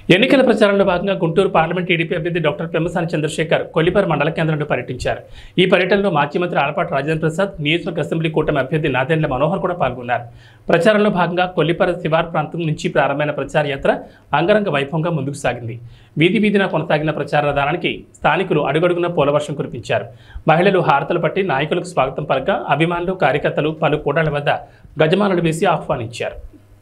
ఎన్నికల ప్రచారంలో భాగంగా గుంటూరు పార్లమెంట్ టీడీపీ అభ్యర్థి డాక్టర్ పెమ్మసాని చంద్రశేఖర్ కొల్లిపర్ మండల కేంద్రంలో పర్యటించారు ఈ పర్యటనలో మాజీ మంత్రి ఆలపాటి రాజేంద్ర ప్రసాద్ నియోజకవర్గ అసెంబ్లీ కూటమి అభ్యర్థి నాదెండ్ల మనోహర్ కూడా పాల్గొన్నారు ప్రచారంలో భాగంగా కొల్లిపర శివారు ప్రాంతం నుంచి ప్రారంభమైన ప్రచార యాత్ర అంగరంగ వైభవంగా ముందుకు సాగింది వీధి వీధిన కొనసాగిన ప్రచార రథానికి స్థానికులు అడుగడుగున పూలవర్షం కురిపించారు మహిళలు హారతలు పట్టి నాయకులకు స్వాగతం పలక అభిమానులు కార్యకర్తలు పలు కూడళ్ల వద్ద గజమాలలు వేసి ఆహ్వానించారు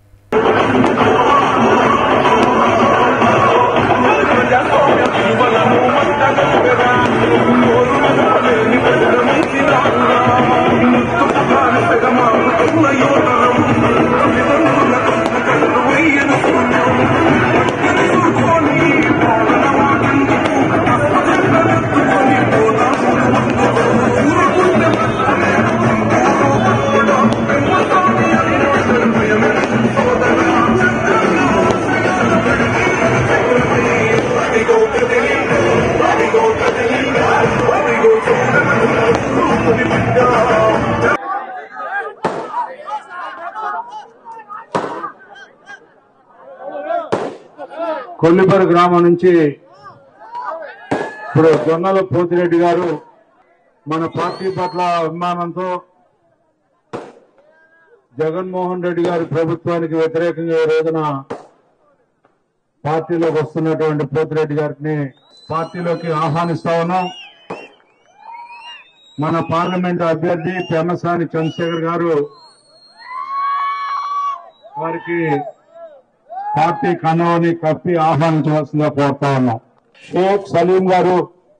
కొల్లిపర గ్రామం నుంచి ఇప్పుడు జొన్నల పోతిరెడ్డి గారు మన పార్టీ పట్ల అభిమానంతో జగన్మోహన్ రెడ్డి గారి ప్రభుత్వానికి వ్యతిరేకంగా ఈ రోజున పార్టీలోకి వస్తున్నటువంటి పోతిరెడ్డి గారిని పార్టీలోకి ఆహ్వానిస్తా ఉన్నాం మన పార్లమెంట్ అభ్యర్థి పెమ్మసాని చంద్రశేఖర్ గారు వారికి పార్టీ కన్నుని కప్పి ఆహ్వానించవలసిందిగా కోరుతా ఉన్నాం షేక్ సలీం గారు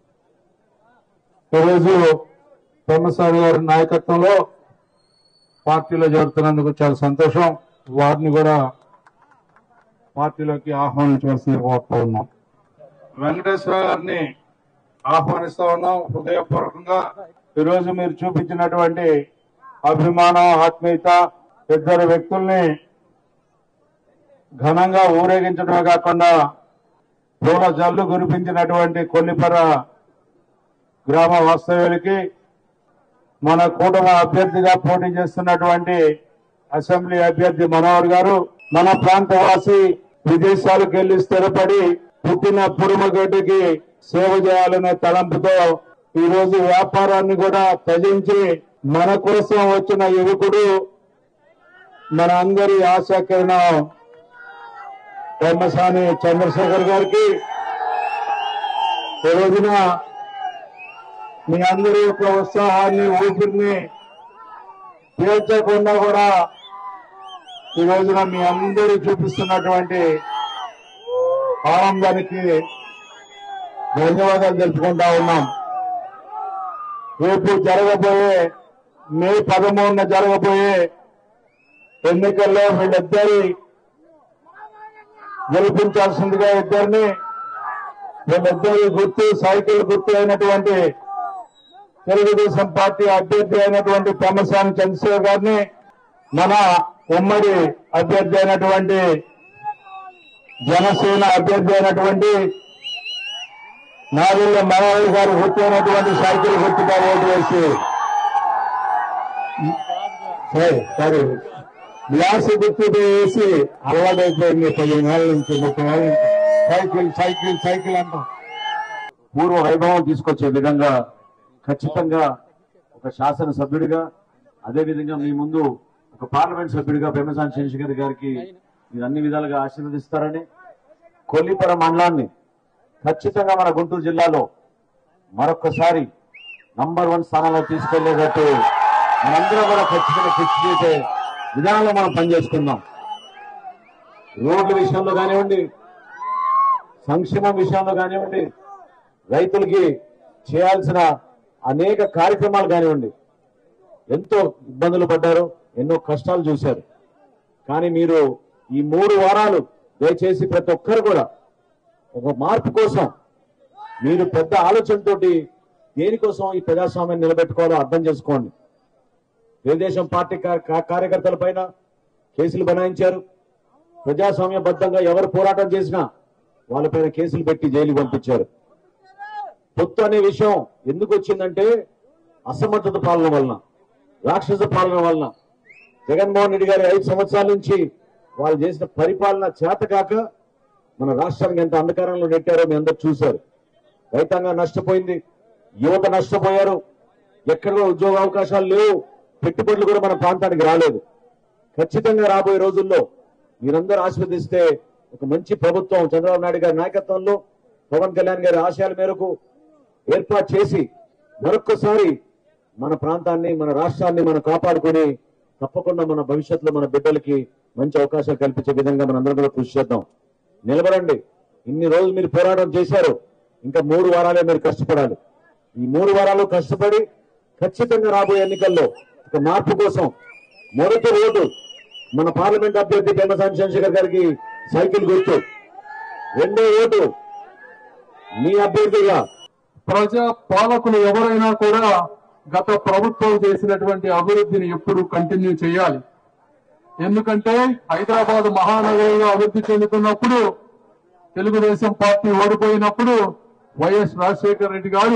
ఈరోజు పెమ్మసాని గారి నాయకత్వంలో పార్టీలో చేరుతున్నందుకు చాలా సంతోషం వారిని కూడా పార్టీలోకి ఆహ్వానించవలసిందిగా కోరుతా ఉన్నాం వెంకటేశ్వర గారిని ఆహ్వానిస్తా ఉన్నాం హృదయపూర్వకంగా ఈరోజు మీరు చూపించినటువంటి అభిమానం ఆత్మీయత ఇద్దరు వ్యక్తుల్ని ఘనంగా ఊరేగించడమే కాకుండా పూల జల్లు కురిపించినటువంటి కొల్లిపర గ్రామ వాస్తవ్యులకి మన కూటమి అభ్యర్థిగా పోటీ చేస్తున్నటువంటి అసెంబ్లీ అభ్యర్థి మనోహర్ గారు మన ప్రాంతవాసి విదేశాలకు వెళ్లి స్థిరపడి పుట్టిన పురుమగడ్డకి సేవ చేయాలనే తలంపుతో ఈ రోజు వ్యాపారాన్ని కూడా త్యజించి మన కోసం వచ్చిన యువకుడు మన అందరి ఆశాకిరణం పెమ్మసాని చంద్రశేఖర్ గారికి ఈ రోజున మీ అందరి యొక్క ఉత్సాహాన్ని ఊపిరిని పీల్చకుండా కూడా ఈ రోజున మీ అందరూ చూపిస్తున్నటువంటి ఆనందానికి ధన్యవాదాలు తెలుపుకుంటా ఉన్నాం రేపు జరగబోయే మే పదమూడున జరగబోయే ఎన్నికల్లో వీళ్ళిద్దరి గెలిపించాల్సిందిగా ఇద్దరిని వీళ్ళిద్దరి గుర్తు సైకిల్ గుర్తు అయినటువంటి తెలుగుదేశం పార్టీ అభ్యర్థి అయినటువంటి పెమ్మసాని చంద్రశేఖర్ గారిని మన ఉమ్మడి అభ్యర్థి అయినటువంటి జనసేన అభ్యర్థి అయినటువంటి నాగుళ్ళ మనోహర్ గారు గుర్తు అయినటువంటి సైకిల్ గుర్తుగా ఓటు వేసి సరే సరే గ్లాస్ గుర్తు వేసి అలవాటైపోయింది పదిహేను ఏళ్ళ నుంచి ముప్పై ఏళ్ళ నుంచి సైకిల్ సైకిల్ సైకిల్ అంటాం పూర్వ వైభవం తీసుకొచ్చే విధంగా ఖచ్చితంగా ఒక శాసనసభ్యుడిగా అదేవిధంగా మీ ముందు ఒక పార్లమెంట్ సభ్యుడిగా పెమ్మసాని చంద్రశేఖర్ గారికి మీరు అన్ని విధాలుగా ఆశీర్వదిస్తారని కొల్లిపర మండలాన్ని ఖచ్చితంగా మన గుంటూరు జిల్లాలో మరొక్కసారి నంబర్ వన్ స్థానంలో తీసుకెళ్లేటట్టు మనందరం కూడా ఖచ్చితంగా కృషి చేసే విధానంలో మనం పనిచేసుకుందాం రోడ్ల విషయంలో కానివ్వండి సంక్షేమం విషయంలో కానివ్వండి రైతులకి చేయాల్సిన అనేక కార్యక్రమాలు కానివ్వండి ఎంతో ఇబ్బందులు పడ్డారు ఎన్నో కష్టాలు చూశారు కానీ మీరు ఈ మూడు వారాలు దయచేసి ప్రతి ఒక్కరు కూడా ఒక మార్పు కోసం మీరు పెద్ద ఆలోచనతోటి దేనికోసం ఈ ప్రజాస్వామ్యాన్ని నిలబెట్టుకోవాలో అర్థం చేసుకోండి తెలుగుదేశం పార్టీ కా- కా- కార్యకర్తల పైన కేసులు బనాయించారు ప్రజాస్వామ్యబద్ధంగా ఎవరు పోరాటం చేసినా వాళ్ళపైన కేసులు పెట్టి జైలు పంపించారు పొత్తు అనే విషయం ఎందుకు వచ్చిందంటే అసమర్థత పాలన వలన రాక్షస పాలన వలన జగన్మోహన్ రెడ్డి గారి ఐదు సంవత్సరాల నుంచి వాళ్ళు చేసిన పరిపాలన చేతకాక మన రాష్ట్రానికి ఎంత అంధకారంలో నెట్టారో మీ అందరు చూశారు రైతాంగం నష్టపోయింది యువత నష్టపోయారు ఎక్కడ కూడా ఉద్యోగ అవకాశాలు లేవు పెట్టుబడులు కూడా మన ప్రాంతానికి రాలేదు ఖచ్చితంగా రాబోయే రోజుల్లో మీరందరూ ఆస్వాదిస్తే ఒక మంచి ప్రభుత్వం చంద్రబాబు నాయుడు గారి నాయకత్వంలో పవన్ కళ్యాణ్ గారి ఆశయాల మేరకు ఏర్పాటు చేసి మరొక్కసారి మన ప్రాంతాన్ని మన రాష్ట్రాన్ని మనం కాపాడుకొని తప్పకుండా మన భవిష్యత్తులో మన బిడ్డలకి మంచి అవకాశాలు కల్పించే విధంగా మనం అందరం కూడా కృషి చేద్దాం నిలబడండి ఇన్ని రోజులు మీరు పోరాటం చేశారు ఇంకా మూడు వారాలే మీరు కష్టపడాలి ఈ మూడు వారాలు కష్టపడి ఖచ్చితంగా రాబోయే ఎన్నికల్లో ఒక మార్పు కోసం మొదటి ఓటు మన పార్లమెంట్ అభ్యర్థి పెమ్మసాని చంద్రశేఖర్ గారికి సైకిల్ గుర్తు రెండో ఓటు మీ అభ్యర్థిగా ప్రజా పాలకులు ఎవరైనా కూడా గత ప్రభుత్వం చేసినటువంటి అభివృద్ధిని ఎప్పుడు కంటిన్యూ చేయాలి ఎందుకంటే హైదరాబాద్ మహానగరంగా అభివృద్ధి చెందుతున్నప్పుడు తెలుగుదేశం పార్టీ ఓడిపోయినప్పుడు వైఎస్ రాజశేఖర రెడ్డి గారు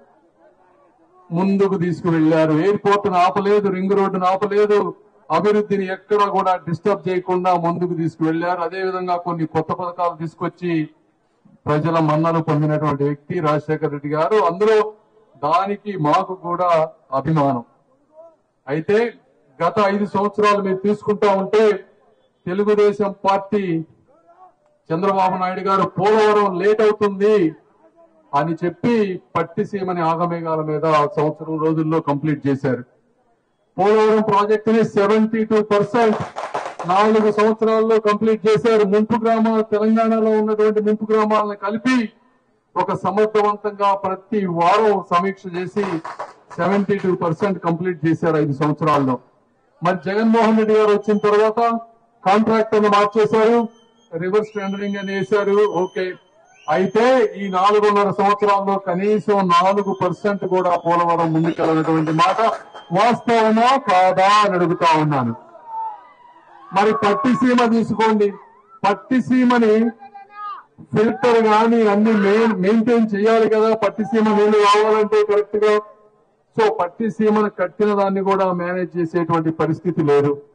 ముందుకు తీసుకువెళ్లారు ఎయిర్పోర్ట్ ఆపలేదు రింగ్ రోడ్డును ఆపలేదు అభివృద్ధిని ఎక్కడ కూడా డిస్టర్బ్ చేయకుండా ముందుకు తీసుకువెళ్లారు అదేవిధంగా కొన్ని కొత్త పథకాలు తీసుకొచ్చి ప్రజల మన్నలు పొందినటువంటి వ్యక్తి రాజశేఖర రెడ్డి గారు అందులో దానికి మాకు కూడా అభిమానం అయితే గత ఐదు సంవత్సరాలు మీరు తీసుకుంటా ఉంటే తెలుగుదేశం పార్టీ చంద్రబాబు నాయుడు గారు పోలవరం లేట్ అవుతుంది అని చెప్పి పట్టిసీమని ఆగమేఘాల మీద సంవత్సరం రోజుల్లో కంప్లీట్ చేశారు పోలవరం ప్రాజెక్టుని సెవెంటీ టూ పర్సెంట్ నాలుగు సంవత్సరాల్లో కంప్లీట్ చేశారు ముంపు గ్రామాలు తెలంగాణలో ఉన్నటువంటి ముంపు గ్రామాలను కలిపి ఒక సమర్థవంతంగా ప్రతి వారం సమీక్ష చేసి సెవెంటీ టూ పర్సెంట్ కంప్లీట్ చేశారు ఐదు సంవత్సరాల్లో మరి జగన్మోహన్ రెడ్డి గారు వచ్చిన తర్వాత కాంట్రాక్టర్లు మార్చేశారు రివర్స్ టెండరింగ్ అని వేశారు ఓకే అయితే ఈ నాలుగున్నర సంవత్సరాల్లో కనీసం నాలుగు పర్సెంట్ కూడా పోలవరం ముందుకెళ్ళినటువంటి మాట వాస్తవమా కాదా అని అడుగుతా ఉన్నాను మరి పట్టిసీమ తీసుకోండి పట్టిసీమని ఫిల్టర్ గాని అన్ని మెయింటైన్ చేయాలి కదా పట్టిసీమ నీళ్లు కావాలంటే కరెక్ట్ గా సో పట్టిసీమను కట్టిన దాన్ని కూడా మేనేజ్ చేసేటువంటి పరిస్థితి లేదు